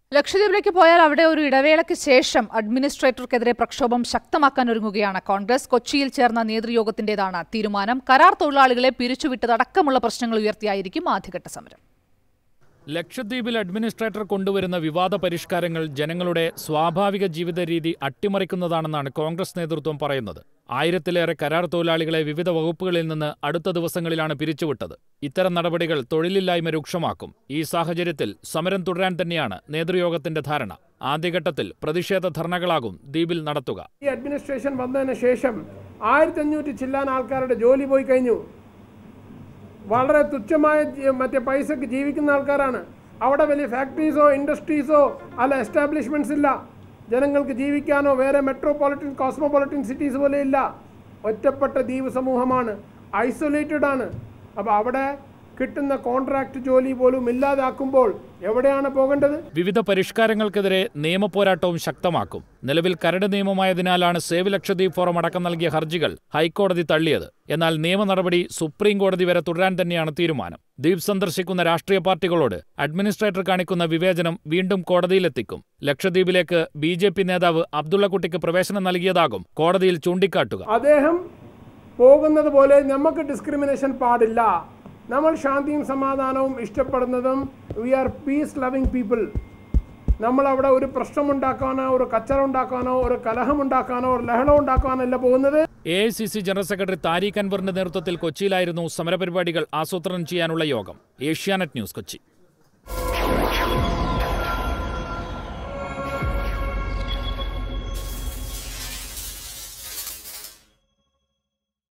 ലക്ഷദ്വീപിലേക്ക് പോയാൽ അവിടെ ഒരു ഇടവേളയ്ക്ക് ശേഷം അഡ്മിനിസ്ട്രേറ്റർക്കെതിരെ പ്രക്ഷോഭം ശക്തമാക്കാൻ ഒരുങ്ങുകയാണ് കോൺഗ്രസ് കൊച്ചിയിൽ ചേർന്ന നേതൃയോഗത്തിന്റേതാണ് തീരുമാനം കരാർ തൊഴിലാളികളെ പിരിച്ചുവിട്ടതടക്കമുള്ള പ്രശ്നങ്ങൾ ഉയർത്തിയായിരിക്കും ആദ്യഘട്ട സമരം ലക്ഷദ്വീപിൽ അഡ്മിനിസ്ട്രേറ്റർ കൊണ്ടുവരുന്ന വിവാദ പരിഷ്കാരങ്ങൾ ജനങ്ങളുടെ സ്വാഭാവിക ജീവിത രീതി അട്ടിമറിക്കുന്നതാണെന്നാണ് കോൺഗ്രസ് നേതൃത്വം പറയുന്നത് ആയിരത്തിലേറെ കരാർ തൊഴിലാളികളെ വിവിധ വകുപ്പുകളിൽ നിന്ന് അടുത്ത ദിവസങ്ങളിലാണ് പിരിച്ചുവിട്ടത് ഇത്തരം നടപടികൾ തൊഴിലില്ലായ്മ രൂക്ഷമാക്കും ഈ സാഹചര്യത്തിൽ സമരം തുടരാൻ തന്നെയാണ് നേതൃയോഗത്തിന്റെ ധാരണ ആദ്യഘട്ടത്തിൽ പ്രതിഷേധ ധർണകളാകും ദ്വീപിൽ നടത്തുക ഈ അഡ്മിനിസ്ട്രേഷൻ വന്നതിന് ശേഷം ആയിരത്തി അഞ്ഞൂറ്റി ചില്ലാൻ ആൾക്കാരുടെ ജോലി പോയി കഴിഞ്ഞു വളരെ തുച്ഛമായ ജി- മറ്റേ പൈസക്ക് ജീവിക്കുന്ന ആൾക്കാരാണ് അവിടെ വലിയ ഫാക്ടറീസോ ഇൻഡസ്ട്രീസോ അല്ല എസ്റ്റാബ്ലിഷ്മെൻറ്റ്സ് ഇല്ല ജനങ്ങൾക്ക് ജീവിക്കാനോ വേറെ മെട്രോപൊളിറ്റൻ കോസ്മോപൊളിറ്റൻ സിറ്റീസ് പോലെ ഇല്ല ഒറ്റപ്പെട്ട ദ്വീപ് സമൂഹമാണ് ഐസൊലേറ്റഡ് ആണ് അപ്പോൾ അവിടെ കിട്ടുന്ന കോൺട്രാക്ട് ജോലി പോലും ഇല്ലാതാക്കുമ്പോൾ എവിടെയാണ് പോകേണ്ടത് വിവിധ പരിഷ്കാരങ്ങൾക്കെതിരെ നിയമപോരാട്ടവും ശക്തമാക്കും നിലവിൽ കരട് നിയമമായതിനാലാണ് സേവ് ലക്ഷദ്വീപ് ഫോറം അടക്കം നൽകിയ ഹർജികൾ ഹൈക്കോടതി തള്ളിയത് എന്നാൽ നിയമ നടപടി സുപ്രീം കോടതി വരെ തുടരാൻ തന്നെയാണ് തീരുമാനം ദ്വീപ് സന്ദർശിക്കുന്ന രാഷ്ട്രീയ പാർട്ടികളോട് അഡ്മിനിസ്ട്രേറ്റർ കാണിക്കുന്ന വിവേചനം വീണ്ടും കോടതിയിലെത്തിക്കും ലക്ഷദ്വീപിലേക്ക് ബി ജെ പി നേതാവ് അബ്ദുള്ളക്കുട്ടിക്ക് പ്രവേശനം നൽകിയതാകും കോടതിയിൽ ചൂണ്ടിക്കാട്ടുക അദ്ദേഹം പോകുന്നത് പോലെ നമുക്ക് ഡിസ്ക്രിമിനേഷൻ പാടില്ല നമ്മൾ ശാന്തിയും സമാധാനവും ഇഷ്ടപ്പെടുന്നതും we are peace loving people നമ്മൾ അവിടെ ഒരു പ്രശ്നമുണ്ടാക്കാനോ ഒരു കച്ചറ ഉണ്ടാക്കാനോ ഒരു കലഹമുണ്ടാക്കാനോ ഒരു ലഹളം ഉണ്ടാക്കാനോ അല്ല പോകുന്നത് A I C C general secretary Tariq അൻവറിന്റെ നേതൃത്വത്തിൽ കൊച്ചിയിലായിരുന്നു സമരപരിപാടികൾ ആസൂത്രണം ചെയ്യാനുള്ള യോഗം ഏഷ്യാനെറ്റ് ന്യൂസ് കൊച്ചി